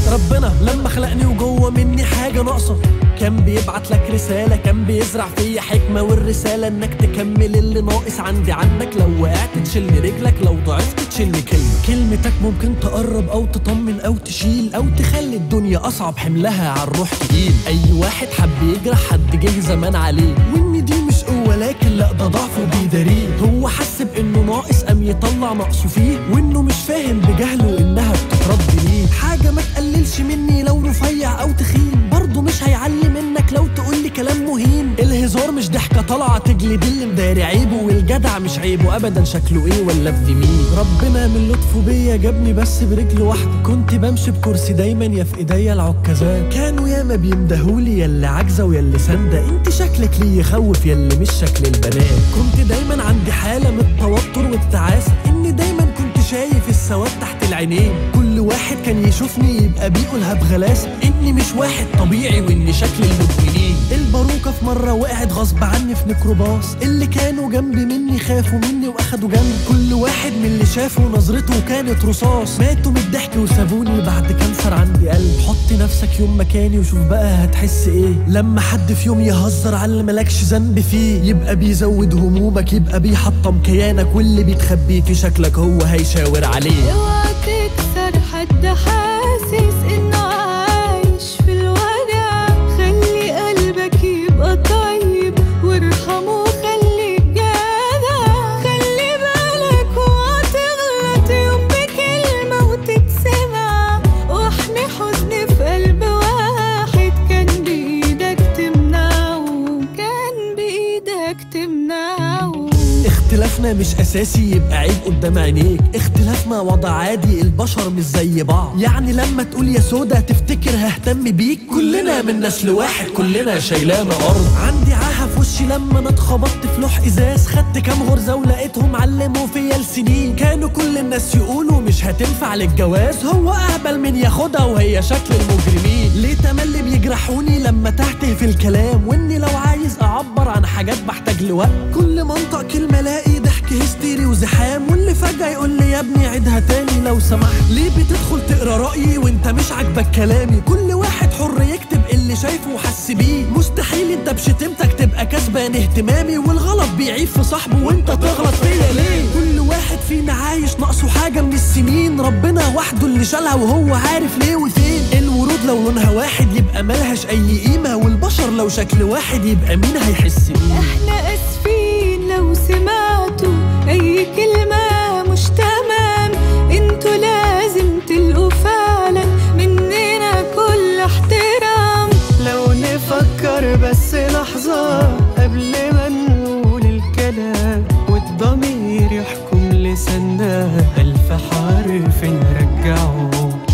ربنا لما خلقني وجوه مني حاجة ناقصة كان بيبعت لك رسالة كان بيزرع فيا حكمة والرسالة انك تكمل اللي ناقص عندي عنك لو وقعت تشيلني رجلك لو ضعفت تشيلني كلمة كلمتك ممكن تقرب او تطمن او تشيل او تخلي الدنيا اصعب حملها على الروح تقيل اي واحد حب يجرح حد جه زمان عليه وان دي مش قوة لكن لا ده ضعف وبيداريه هو حس بانه ناقص قام يطلع نقصه فيه وانه مش فاهم بجهله انها بتترد ليه حاجة ما تقللش مني لو رفيع او تخين برضه مش هيعلي منك لو تقول لي كلام مهين الهزار مش ضحكة طالعة تجلد اللي مداري عيبه والجدع مش عيبه ابدا شكله ايه ولا ابن مين ربنا من لطفه بيا جابني بس برجل واحدة كنت بمشي بكرسي دايما يا في ايديا العكازات كانوا ياما بيندهولي يا اللي عاجزة ويا اللي ساندة انت شكلك ليه يخوف يا اللي مش شكل البنات كنت دايما عندي حالة من التوتر والتعاسة اني دايما كنت شايف السواد تحت العينين كل واحد كان يشوفني يبقى بيقولها بغلاسة اني مش واحد طبيعي واني شكل المدمنين الباروكة في مرة وقعت غصب عني في ميكروباص اللي كانوا جنبي مني خافوا مني واخدوا جنب كل واحد من اللي شافه نظرته كانت رصاص ماتوا من الضحك وسابوني بعد كانسر عندي قلب حط نفسك يوم مكاني وشوف بقى هتحس ايه لما حد في يوم يهزر على اللي مالكش ذنب فيه يبقى بيزود همومك يبقى بيحطم كيانك واللي بيتخبي في شكلك هو هيشاور عليه اوعى تكسر حد حاسس انه عايش في الوجع خلي قلبك يبقى طيب وارحمه وخليك جدع خلي بالك وهتغلط يوم بكلمة وتتسمع واحمي حزن في قلب واحد كان بإيدك تمنعه كان بإيدك تمنعه اختلافنا مش اساسي يبقى عيب قدام عينيك اختلافنا وضع عادي البشر مش زي بعض يعني لما تقول يا سودا تفتكر ههتم بيك كلنا من نسل واحد كلنا شايلانا ارض عندي عاهه في وشي لما انا اتخبطت في لوح ازاز خدت كام غرزه ولقيتهم علموا فيا لسنين كانوا كل الناس يقولوا مش هتنفع للجواز هو اهبل من ياخدها وهي شكل المجرمين ليه تملي بيجرحوني لما تهته في الكلام واني لو عايز اعبر عن حاجات بحتاج لوقت كل ما انطق كلمه الاقي ضحك هستيري وزحام واللي فجاه يقول لي يا ابني عيدها تاني لو سمحت ليه بتدخل تقرا رايي وانت مش عاجبك كلامي كل واحد حر يكتب اللي شايفه وحس بيه مستحيل انت بشتمتك تبقى كسبان اهتمامي والغلط بيعيب في صاحبه وانت تغلط فيا ليه كل واحد فينا عايش ناقصه حاجه من السنين ربنا وحده اللي شالها وهو عارف ليه وفين الورود لو لونها واحد يبقى ملهاش اي قيمه والبشر لو شكل واحد يبقى مين هيحس بيه احنا اسفين لو سمعتوا اي كلمة مش تمام انتوا لازم تلقوا فعلا مننا كل احترام لو نفكر بس لحظة قبل ما نقول الكلام والضمير يحكم لساننا ألف حرف نرجعه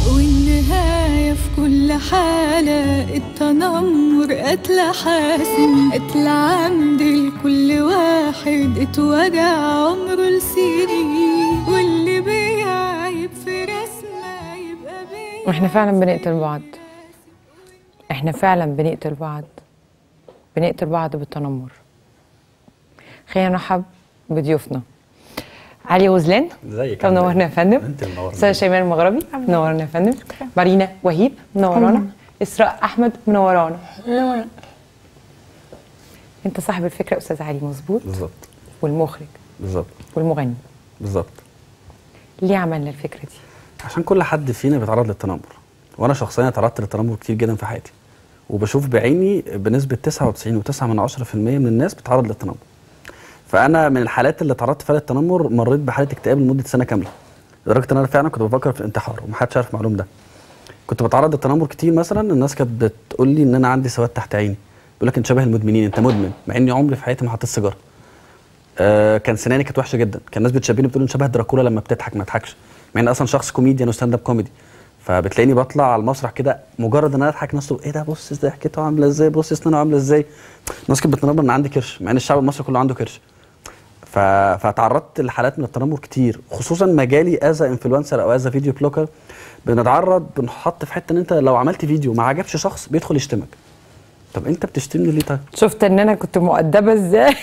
والنهاية في كل حالة التنمر قتل حاسم قتل عمد لكل واحد اتوجع عمره لسنين واللي بيعيب في رسمة يبقى بيه واحنا فعلا بنقتل بعض احنا فعلا بنقتل بعض بنقتل بعض بالتنمر خلينا نرحب بضيوفنا علي غزلان ازيك طب عاملة نورنا يا إيه؟ فندم انت منورنا استاذ شيماء المغربي منورنا يا فندم مارينا وهيب منورانا اسراء احمد منورانا انت صاحب الفكره استاذ علي مظبوط بالظبط والمخرج بالظبط والمغني بالظبط ليه عملنا الفكره دي عشان كل حد فينا بيتعرض للتنمر وانا شخصيا تعرضت للتنمر كتير جدا في حياتي وبشوف بعيني بنسبه 99.9 من 10% من الناس بتتعرض للتنمر فانا من الحالات اللي تعرضت فيها للتنمر مريت بحاله اكتئاب لمده سنه كامله لدرجه ان انا فعلا كنت بفكر في الانتحار ومحدش عارف المعلوم ده كنت بتعرض للتنمر كتير مثلا الناس كانت بتقول لي ان انا عندي سواد تحت عيني بيقول لك انت شبه المدمنين انت مدمن مع اني عمري في حياتي ما حطيت سيجاره آه كان سناني كانت وحشه جدا كان الناس بتشبهني بتقول انت شبه دراكولا لما بتضحك ما تضحكش مع اني اصلا شخص كوميديان وستاند اب كوميدي فبتلاقيني بطلع على المسرح كده مجرد ان انا اضحك الناس تقول ايه ده بص ضحكته عامله ازاي بص اسنانه عامله ازاي الناس كانت بتنمر ان عندي كرش مع ان الشعب المصري كله عنده كرش ف... فتعرضت لحالات من التنمر كتير خصوصا مجالي از انفلونسر او از فيديو بلوجر بنتعرض بنحط في حته ان انت لو عملت فيديو ما عجبش شخص بيدخل يشتمك طب انت بتشتمني ليه طيب شفت ان انا كنت مؤدبه ازاي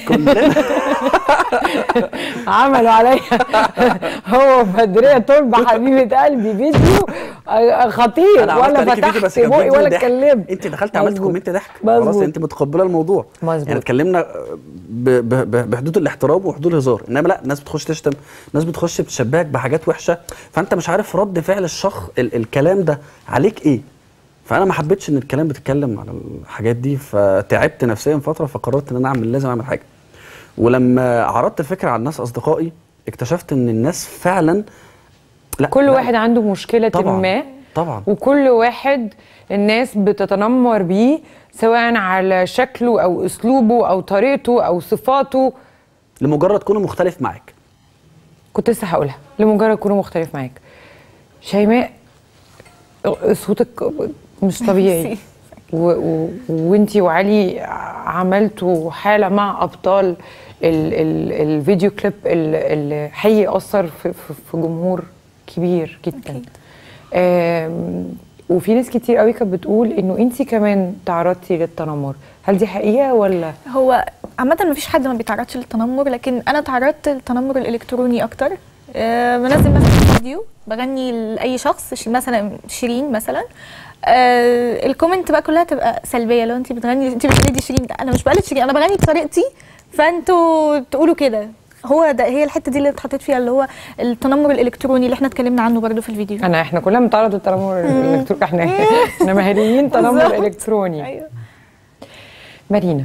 عملوا عليا هو بدريه تربه حبيبه قلبي فيديو آه، خطير انا عملت ولا عليكي فيديو بس فتحت كان بقي فيديو ولا ضحك. اتكلمت انت دخلت عملت مظبوط. كومنت ضحك خلاص مظبوط. انت متقبله الموضوع مظبوط. يعني اتكلمنا ب- ب- ب- بحدود الاحترام وحدود الهزار انما لا ناس بتخش تشتم ناس بتخش بتشبهك بحاجات وحشه فانت مش عارف رد فعل الشخص ال الكلام ده عليك ايه فانا ما حبيتش ان الكلام بتتكلم على الحاجات دي فتعبت نفسيا فتره فقررت ان انا اعمل لازم اعمل حاجه ولما عرضت الفكره على الناس اصدقائي اكتشفت ان الناس فعلا لا كل لا، واحد عنده مشكله طبعاً، ما طبعا وكل واحد الناس بتتنمر بيه سواء على شكله او اسلوبه او طريقته او صفاته لمجرد كونه مختلف معاك كنت لسه هقولها لمجرد كونه مختلف معاك شيماء صوتك مش طبيعي و- و- وانتي وعلي عملتوا حاله مع ابطال ال ال الفيديو كليب ال- اللي هيأثر في, في, في جمهور كبير جدا آم، وفي ناس كتير قوي كانت بتقول انه انتي كمان تعرضتي للتنمر هل دي حقيقه ولا هو عامة مفيش حد ما بيتعرضش للتنمر لكن أنا تعرضت للتنمر الإلكتروني أكتر آه، بنزل مثلا فيديو بغني لأي شخص ش- مثلا شيرين مثلا آه الكومنت بقى كلها تبقى سلبية لو أنت بتغني أنت بتقلدي شيرين لا أنا مش بقلد شيرين أنا بغني بطريقتي فأنتوا تقولوا كده هو ده هي الحتة دي اللي اتحطيت فيها اللي هو التنمر الإلكتروني اللي احنا اتكلمنا عنه برضو في الفيديو انا احنا كلنا بنتعرض للتنمر الالكتروني احنا احنا مهريين تنمر بالظبط. الكتروني أيوه مارينا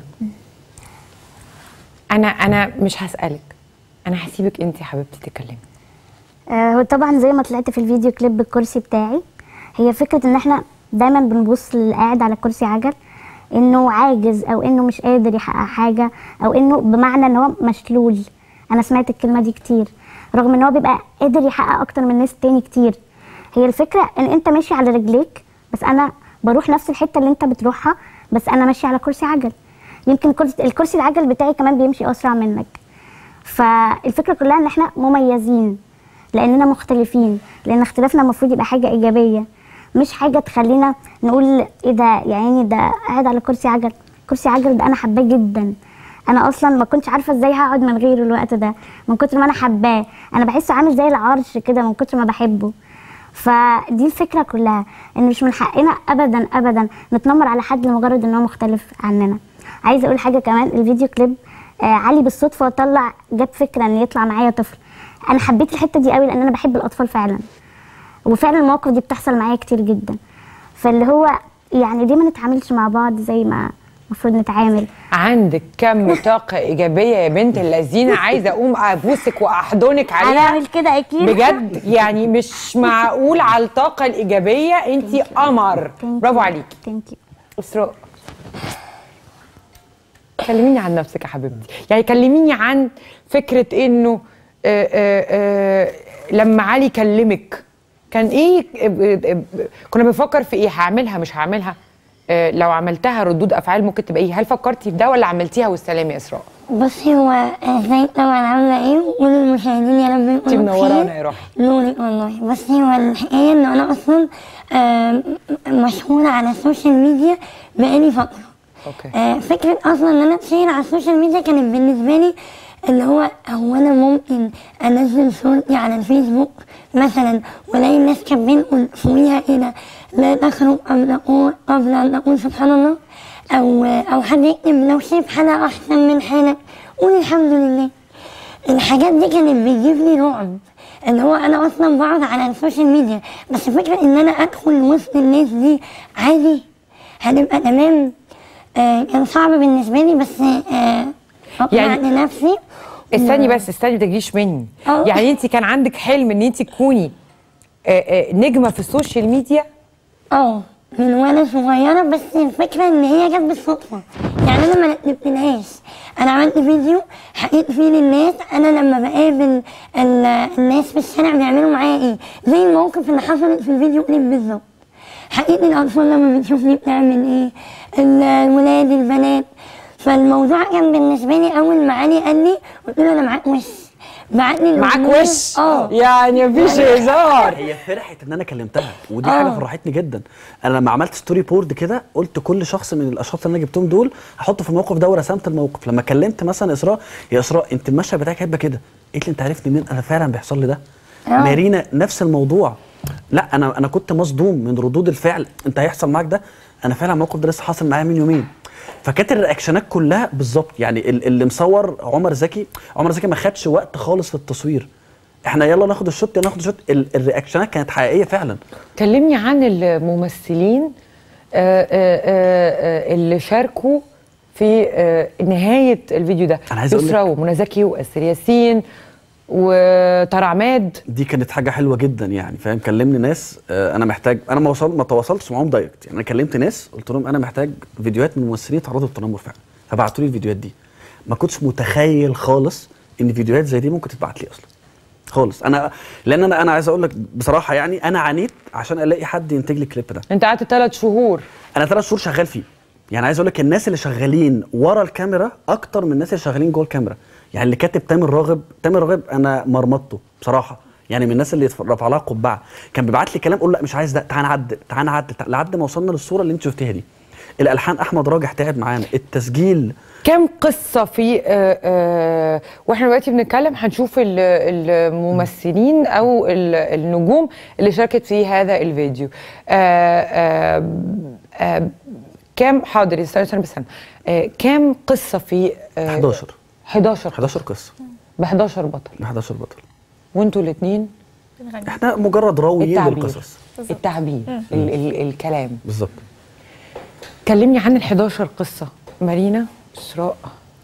انا انا مش هسالك انا هسيبك انت يا حبيبتي تتكلمي آه، هو طبعا زي ما طلعت في الفيديو كليب بالكرسي بتاعي هي فكرة ان احنا دايما بنبص للي قاعد على كرسي عجل انه عاجز او انه مش قادر يحقق حاجة او انه بمعنى ان هو مشلول انا سمعت الكلمة دي كتير رغم ان هو بيبقى قادر يحقق اكتر من ناس تاني كتير هي الفكرة ان انت ماشي على رجليك بس انا بروح نفس الحتة اللي انت بتروحها بس انا ماشي على كرسي عجل يمكن كرسي الكرسي العجل بتاعي كمان بيمشي اسرع منك فالفكره كلها ان احنا مميزين لاننا مختلفين لان اختلافنا المفروض يبقى حاجه ايجابيه مش حاجه تخلينا نقول ايه ده يا عيني ده قاعد على كرسي عجل كرسي عجل ده انا حباه جدا انا اصلا ما كنتش عارفه ازاي هقعد من غيره الوقت ده من كتر ما انا حباه انا بحسه عامل زي العرش كده من كتر ما بحبه فدي الفكره كلها ان مش من حقنا ابدا ابدا نتنمر على حد لمجرد ان هو مختلف عننا عايزه اقول حاجه كمان الفيديو كليب آه علي بالصدفه طلع جاب فكره ان يطلع معايا طفل انا حبيت الحته دي قوي لان انا بحب الاطفال فعلا وفعلا المواقف دي بتحصل معايا كتير جدا فاللي هو يعني ليه ما نتعاملش مع بعض زي ما المفروض نتعامل عندك كم طاقه ايجابيه يا بنت اللذينه عايزه اقوم ابوسك واحضنك عليها هنعمل كده اكيد بجد يعني مش معقول على الطاقه الايجابيه انت قمر برافو عليكي ثانك يو اسراء كلميني عن نفسك يا حبيبتي يعني كلميني عن فكره انه آه، آه، آه، لما علي كلمك كان ايه آه، آه، آه، كنا بنفكر في ايه هعملها مش هعملها آه، لو عملتها ردود افعال ممكن تبقى ايه هل فكرتي في ده ولا عملتيها والسلام يا اسراء بصي هو ازاي طبعا عامله ايه وكل المشاهدين يا رب انت يكونوا منورانا بخير يا روحي نورك والله بس هو الحقيقه ان انا اصلا آم، مشهوره على السوشيال ميديا بقالي فتره اوكي آه، فكرة أصلا إن أنا أتشهر على السوشيال ميديا كانت بالنسبة لي اللي هو هو أنا ممكن أنزل صورتي على الفيسبوك مثلا وألاقي الناس كاتبين قول- فوقيها إيه ده لا تخرج قبل أقول قبل أن أقول سبحان الله أو أو حد يكتب لو شايف حالة أحسن من حالك قول الحمد لله الحاجات دي كانت بتجيب لي رعب اللي هو انا اصلا بقعد على السوشيال ميديا بس فكره ان انا ادخل وسط الناس دي عادي هنبقى تمام آه كان صعب بالنسبه لي بس آه اقنع يعني- يعني لنفسي استني بس استني ما تجيش مني أه. يعني انت كان عندك حلم ان انت تكوني آه، آه، نجمه في السوشيال ميديا اه من وانا صغيره بس الفكره ان هي جت بالصدفه يعني انا ما نتبتلهاش انا عملت فيديو حكيت فيه للناس انا لما بقابل ال- الناس في الشارع بيعملوا معايا ايه زي الموقف اللي حصلت في الفيديو كليب بالظبط حقيقة الأطفال لما بتشوفني بتعمل إيه ال- الولاد البنات فالموضوع كان بالنسبة لي أول ما علي قال لي قلت له أنا معاك وش بعتني معاك الأغنية. وش اه يعني مفيش هزار هي فرحت ان انا كلمتها ودي آه. حاجه فرحتني جدا انا لما عملت ستوري بورد كده قلت كل شخص من الاشخاص اللي انا جبتهم دول هحطه في الموقف ده ورسمت الموقف لما كلمت مثلا اسراء يا اسراء انت المشهد بتاعك هيبقى كده قالت لي انت عرفت منين انا فعلا بيحصل لي ده آه. مارينا نفس الموضوع لا انا انا كنت مصدوم من ردود الفعل انت هيحصل معاك ده انا فعلا الموقف ده لسه حاصل معايا من يومين فكانت الرياكشنات كلها بالظبط يعني ال- اللي مصور عمر زكي عمر زكي ما خدش وقت خالص في التصوير احنا يلا ناخد الشوت يلا ناخد الشوت ال- الرياكشنات كانت حقيقيه فعلا كلمني عن الممثلين آه، آه، آه، آه، اللي شاركوا في آه، نهايه الفيديو ده أنا عايز أقول يسرا لك- ومنى زكي واسر ياسين وطارق عماد دي كانت حاجه حلوه جدا يعني فاهم كلمني ناس آه، انا محتاج انا ما وصل ما تواصلتش معاهم دايركت يعني انا كلمت ناس قلت لهم انا محتاج فيديوهات من ممثلين تعرضوا للتنمر فعلا فبعتوا لي الفيديوهات دي ما كنتش متخيل خالص ان فيديوهات زي دي ممكن تتبعت لي اصلا خالص انا لان انا انا عايز اقول لك بصراحه يعني انا عانيت عشان الاقي حد ينتج لي الكليب ده انت قعدت ثلاث شهور انا ثلاث شهور شغال فيه يعني عايز اقول لك الناس اللي شغالين ورا الكاميرا اكتر من الناس اللي شغالين جوه الكاميرا يعني اللي كاتب تامر راغب تامر راغب انا مرمطته بصراحه يعني من الناس اللي رفع لها قبعه كان بيبعت لي كلام اقول لا مش عايز ده تعال نعدل تعال نعدل تعال- لحد ما وصلنا للصوره اللي انت شفتيها دي الالحان احمد راجح تعب معانا التسجيل كم قصة في آه آه واحنا دلوقتي بنتكلم هنشوف ال- الممثلين او ال- النجوم اللي شاركت في هذا الفيديو آه آه آه كم حاضر استنى استنى بس استنى. آه كم قصة في آه 11 11 11 قصه ب 11 بطل 11 بطل وانتوا الاثنين بنغني. احنا مجرد راويين التعبير للقصص التعبير ال ال الكلام بالظبط كلمني عن ال 11 قصة مارينا اسراء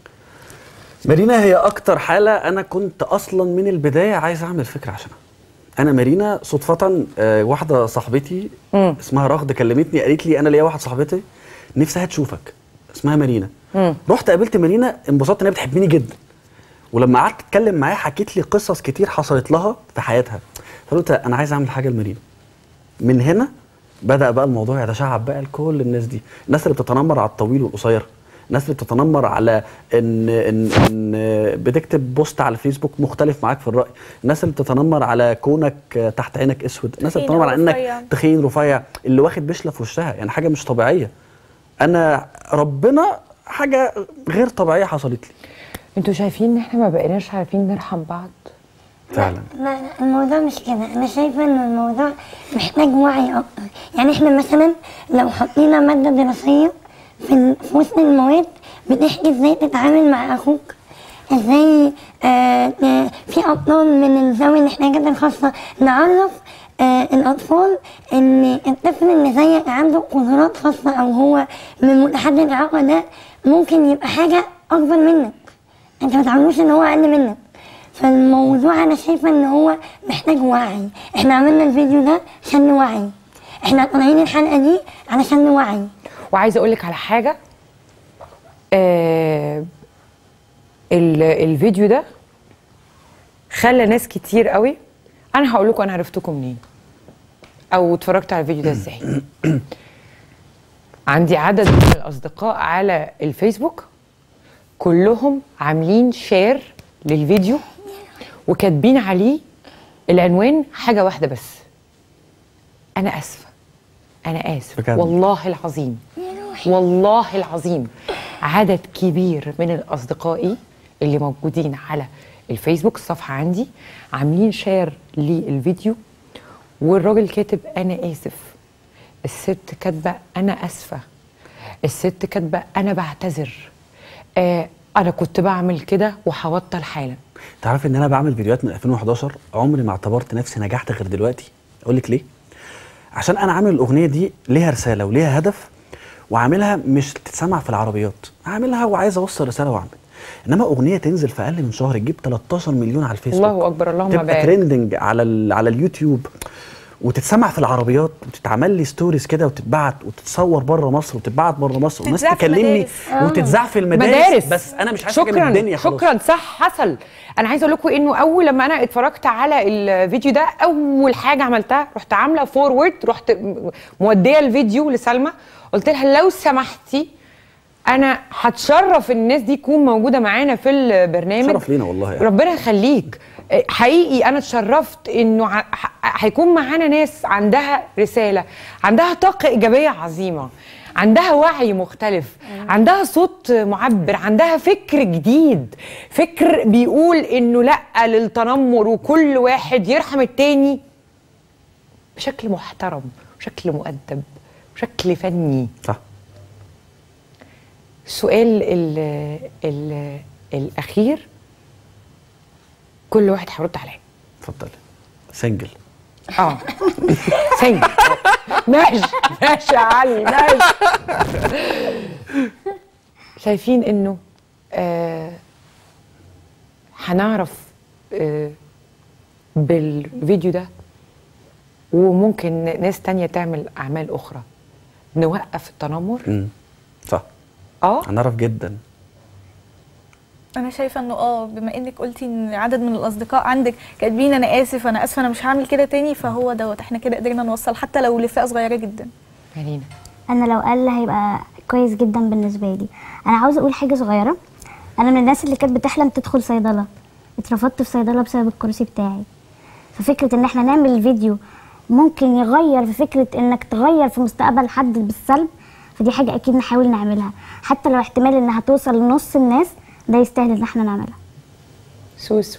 مارينا هي اكتر حاله انا كنت اصلا من البدايه عايز اعمل فكره عشانها انا مارينا صدفه آه، واحده صاحبتي مم. اسمها رغد كلمتني قالت لي انا ليا واحد صاحبتي نفسها تشوفك اسمها مارينا مم. رحت قابلت مارينا انبسطت ان هي بتحبني جدا ولما قعدت اتكلم معاها حكيت لي قصص كتير حصلت لها في حياتها فقلت انا عايز اعمل حاجه لمارينا من هنا بدا بقى الموضوع يتشعب بقى لكل الناس دي الناس اللي بتتنمر على الطويل والقصير الناس اللي بتتنمر على ان ان ان بتكتب بوست على الفيسبوك مختلف معاك في الراي الناس اللي بتتنمر على كونك تحت عينك اسود الناس اللي تخين بتتنمر على أو انك رفيع. تخين رفيع اللي واخد بشله في وشها يعني حاجه مش طبيعيه انا ربنا حاجه غير طبيعيه حصلت لي انتوا شايفين ان احنا ما بقيناش عارفين نرحم بعض فعلا لا لا الموضوع مش كده انا شايفه ان الموضوع محتاج وعي اكتر يعني احنا مثلا لو حطينا ماده دراسيه في, ال- في وسط المواد بنحكي ازاي تتعامل مع اخوك ازاي آه آه، في ابطال من ذوي الاحتياجات الخاصه نعرف آه الاطفال ان الطفل اللي زيك عنده قدرات خاصه او هو من متحدي الاعاقه ده ممكن يبقى حاجه اكبر منك انت ما تعملوش ان هو اقل منك فالموضوع انا شايفه ان هو محتاج وعي احنا عملنا الفيديو ده عشان نوعي احنا طالعين الحلقه دي علشان نوعي وعايزه اقول لك على حاجه آه ال- الفيديو ده خلى ناس كتير قوي انا هقول لكم انا عرفتكم منين او اتفرجت على الفيديو ده ازاي عندي عدد من الاصدقاء على الفيسبوك كلهم عاملين شير للفيديو وكاتبين عليه العنوان حاجه واحده بس انا اسفه انا اسف بجد؟ والله العظيم والله العظيم عدد كبير من الاصدقائي اللي موجودين على الفيسبوك الصفحه عندي عاملين شير للفيديو والراجل كاتب انا اسف الست كاتبه انا اسفه الست كاتبه انا بعتذر آه انا كنت بعمل كده وهبطل حالا تعرف ان انا بعمل فيديوهات من 2011 عمري ما اعتبرت نفسي نجحت غير دلوقتي اقول لك ليه عشان انا عامل الاغنيه دي ليها رساله وليها هدف وعاملها مش تتسمع في العربيات عاملها وعايز اوصل رساله واعمل انما اغنيه تنزل في اقل من شهر تجيب 13 مليون على الفيسبوك الله أكبر، اللهم تبقى بارك. ترندنج على ال- على اليوتيوب وتتسمع في العربيات وتتعمل لي ستوريز كده وتتبعت وتتصور بره مصر وتتبعت بره مصر والناس تتذاع في تكلمني المدارس. وتتذاع في المدارس مدارس بس انا مش عايز حاجه من شكرا الدنيا خلاص شكرا صح حصل انا عايزه اقول لكم انه اول لما انا اتفرجت على الفيديو ده اول حاجه عملتها رحت عامله فورورد رحت م- موديه الفيديو لسلمى قلت لها لو سمحتي انا هتشرف الناس دي تكون موجوده معانا في البرنامج شرف لينا والله يعني. ربنا يخليك آه، حقيقي انا اتشرفت انه ع- ح- هيكون معانا ناس عندها رساله عندها طاقه ايجابيه عظيمه عندها وعي مختلف عندها صوت معبر عندها فكر جديد فكر بيقول انه لا للتنمر وكل واحد يرحم التاني بشكل محترم بشكل مؤدب بشكل فني صح السؤال ال ال الاخير كل واحد هيرد عليه اتفضل سنجل اه سنجل ماشي ماشي يا علي ماشي شايفين انه آه هنعرف آه بالفيديو ده وممكن ناس تانية تعمل اعمال اخرى نوقف التنمر امم صح اه هنعرف جدا انا شايفه انه اه بما انك قلتي ان عدد من الاصدقاء عندك كاتبين انا اسف انا اسفه انا مش هعمل كده تاني فهو دوت احنا كده قدرنا نوصل حتى لو لفئه صغيره جدا مارينا انا لو قال هيبقى كويس جدا بالنسبه لي انا عاوزه اقول حاجه صغيره انا من الناس اللي كانت بتحلم تدخل صيدله اترفضت في صيدله بسبب الكرسي بتاعي ففكره ان احنا نعمل فيديو ممكن يغير في فكره انك تغير في مستقبل حد بالسلب فدي حاجه اكيد نحاول نعملها حتى لو احتمال انها توصل لنص الناس ده يستاهل ان احنا نعملها سوسو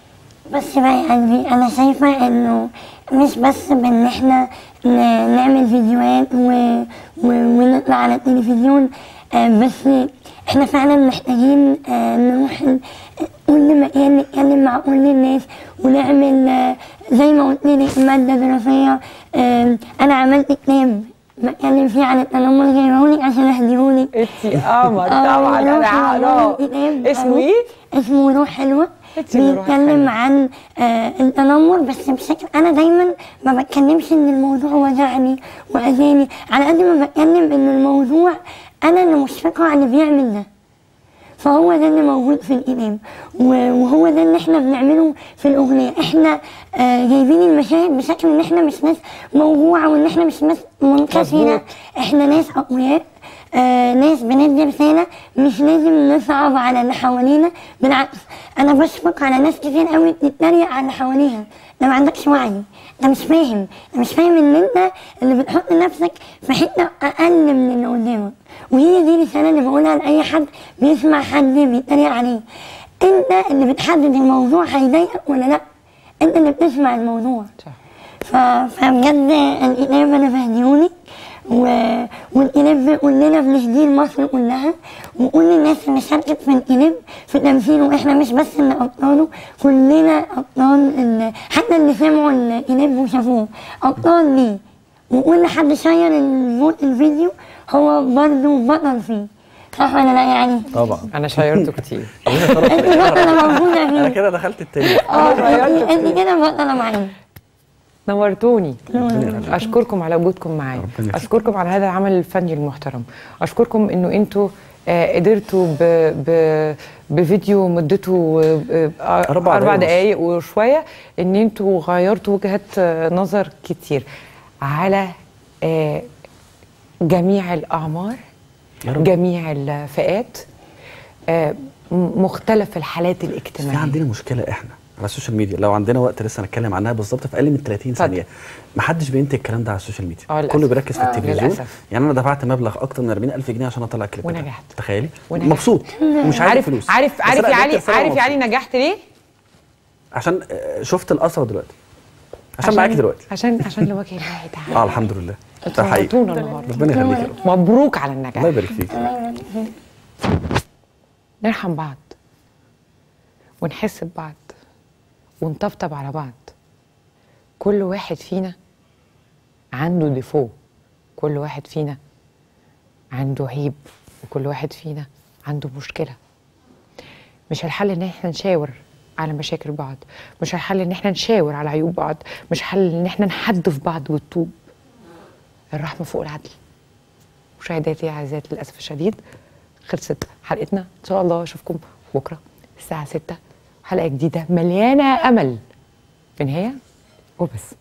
بس بقى يعني انا شايفه انه مش بس بان احنا ن- نعمل فيديوهات و... و... ونطلع على التلفزيون آه، بس احنا فعلا محتاجين آه، نروح ال- كل مكان نتكلم مع كل الناس ونعمل آه، زي ما قلت لك ماده دراسيه آه، انا عملت كتاب بتكلم فيه عن التنمر جايبهولك عشان اهديهولك انتي قمر آه، طبعا انا روح هقراه الكتاب اسمه أهو. ايه؟ اسمه روح حلوة اسمه روح بيتكلم حلوة. عن آه التنمر بس بشكل انا دايما ما بتكلمش ان الموضوع وجعني واذاني على قد ما بتكلم ان الموضوع انا اللي مشفقة على اللي بيعمل ده فهو ده اللي موجود في الإمام و- وهو ده اللي احنا بنعمله في الأغنية احنا آه جايبين المشاهد بشكل ان احنا مش ناس موجوعة وان احنا مش ناس منكسرة مظبوط. احنا ناس أقوياء آه ناس بندي رسالة مش لازم نصعب على اللي حوالينا بالعكس أنا بشفق على ناس كتير قوي بتتريق على اللي حواليها ده ما عندكش وعي ده مش فاهم ده مش فاهم ان انت اللي بتحط نفسك في حتة أقل من اللي قدامك وهي دي الرسالة اللي بقولها لأي حد بيسمع حد بيتريق عليه انت اللي بتحدد الموضوع هيضايقك ولا لا انت اللي بتسمع الموضوع صح. ف... فبجد الإناب أنا بهديهولك و... والإناب بيقول لنا بنهديه لمصر كلها وكل الناس اللي شاركت في الإناب في تمثيله وإحنا مش بس اللي أبطاله كلنا أبطال ال... حتى اللي سمعوا الإناب وشافوه أبطال ليه وكل حد شير الفو- الفيديو هو برضه بطل فيه صح ولا لا يعني؟ طبعا انا شيرته كتير انت بطلة موجودة انا فيه كده دخلت التاريخ اه انت انت كده بطلة معانا نورتوني يخليك. اشكركم على وجودكم معايا ربنا يخليك. اشكركم على هذا العمل الفني المحترم اشكركم انه انتوا آه، قدرتوا ب ب بفيديو مدته آه، آه، أربع اربع دقايق ونص. دقائق وشويه ان انتوا غيرتوا وجهات آه، نظر كتير على آه، جميع الاعمار يا رب. جميع الفئات آه، م- مختلف الحالات بس في الاجتماعيه عندنا مشكله احنا على السوشيال ميديا لو عندنا وقت لسه نتكلم عنها بالظبط في اقل من 30 اتفضل. ثانيه ما حدش بينتج الكلام ده على السوشيال ميديا آه، للأسف. كله بيركز في آه، التلفزيون للأسف. يعني انا دفعت مبلغ اكتر من 40000 جنيه عشان اطلع الكليب ده. ونجحت. تخيلي ونجحت. مبسوط ومش عايز عارف فلوس عارف بس عارف أنا يا قدمت علي رسالة عارف يا ومبسوط. علي نجحت ليه؟ عشان آه، شفت الاثر دلوقتي عشان معاكي دلوقتي عشان عشان لوجه الله تعالى اه الحمد لله ده حقيقي نورتونا النهارده ربنا يخليك يا رب مبروك على النجاح الله يبارك فيك نرحم بعض ونحس ببعض ونطبطب على بعض كل واحد فينا عنده ديفو كل واحد فينا عنده عيب وكل واحد فينا عنده مشكلة مش الحل ان احنا نشاور على مشاكل بعض مش الحل ان احنا نشاور على عيوب بعض مش حل ان احنا نحدف بعض والطوب الرحمة فوق العدل مشاهداتي اعزائي للاسف الشديد خلصت حلقتنا ان شاء الله اشوفكم بكره الساعه 6 حلقه جديده مليانه امل في النهايه وبس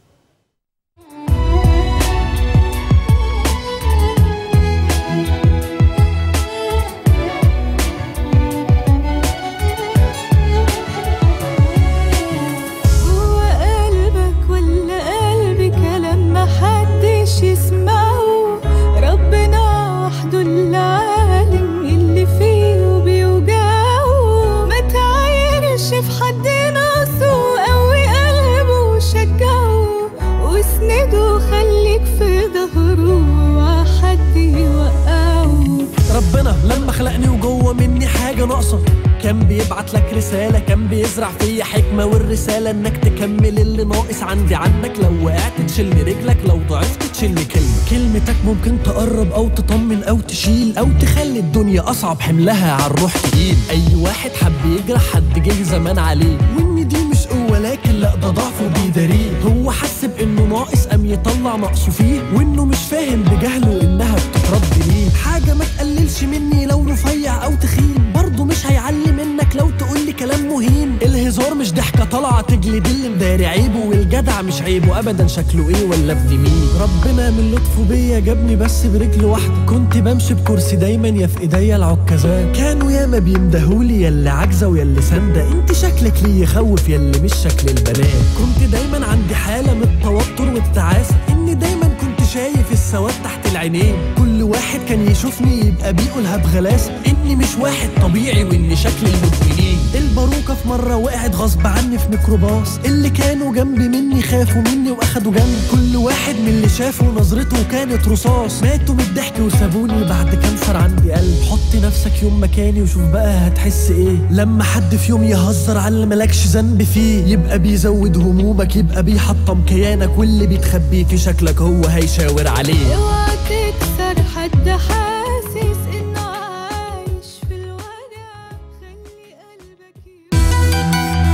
ربنا لما خلقني وجوه مني حاجة ناقصة كان بيبعت لك رسالة كان بيزرع فيا حكمة والرسالة انك تكمل اللي ناقص عندي عنك لو وقعت تشيلني رجلك لو ضعفت تشيلني كلمة كلمتك ممكن تقرب او تطمن او تشيل او تخلي الدنيا اصعب حملها على الروح تقيل اي واحد حب يجرح حد جه زمان عليه وان دي مش قوة لكن لا ده ضعف وبيداريه هو حس بانه ناقص قام يطلع نقصه فيه وانه مش فاهم بجهله انها بتترد ليه حاجة ما تقللش مني لو رفيع او تخين برضه مش هيعلي منك لو تقولي كلام مهين الهزار مش ضحكة طالعة تجلد اللي مداري عيبه والجدع مش عيبه ابدا شكله ايه ولا ابن مين ربنا من لطفه بيا جابني بس برجل واحدة كنت بمشي بكرسي دايما يا في ايديا العكازات كانوا ياما بيندهولي يا اللي عاجزة ويا اللي ساندة انت شكلك ليه يخوف يا اللي مش شكل البنات كنت دايما عندي حالة من التوتر والتعاسة اني دايما كنت شايف السواد تحت العينين كل واحد كان يشوفني يبقى بيقولها بغلاسة اني مش واحد طبيعي واني شكل المدمنين الباروكة في مرة وقعت غصب عني في ميكروباص اللي كانوا جنبي مني خافوا مني واخدوا جنب كل واحد من اللي شافه نظرته كانت رصاص ماتوا من الضحك وسابوني بعد كانسر عندي قلب حط نفسك يوم مكاني وشوف بقى هتحس ايه لما حد في يوم يهزر على اللي مالكش ذنب فيه يبقى بيزود همومك يبقى بيحطم كيانك واللي بيتخبي في شكلك هو هيشاور عليه اوعى تكسر حد حاسس انه عايش في الوجع خلي قلبك يروح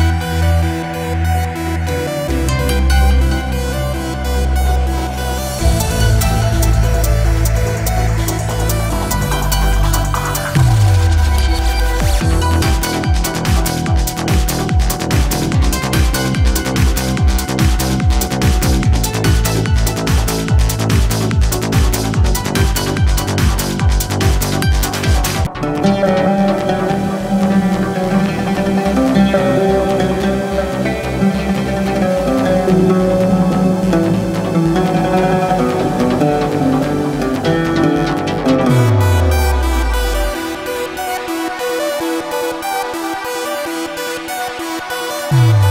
Thank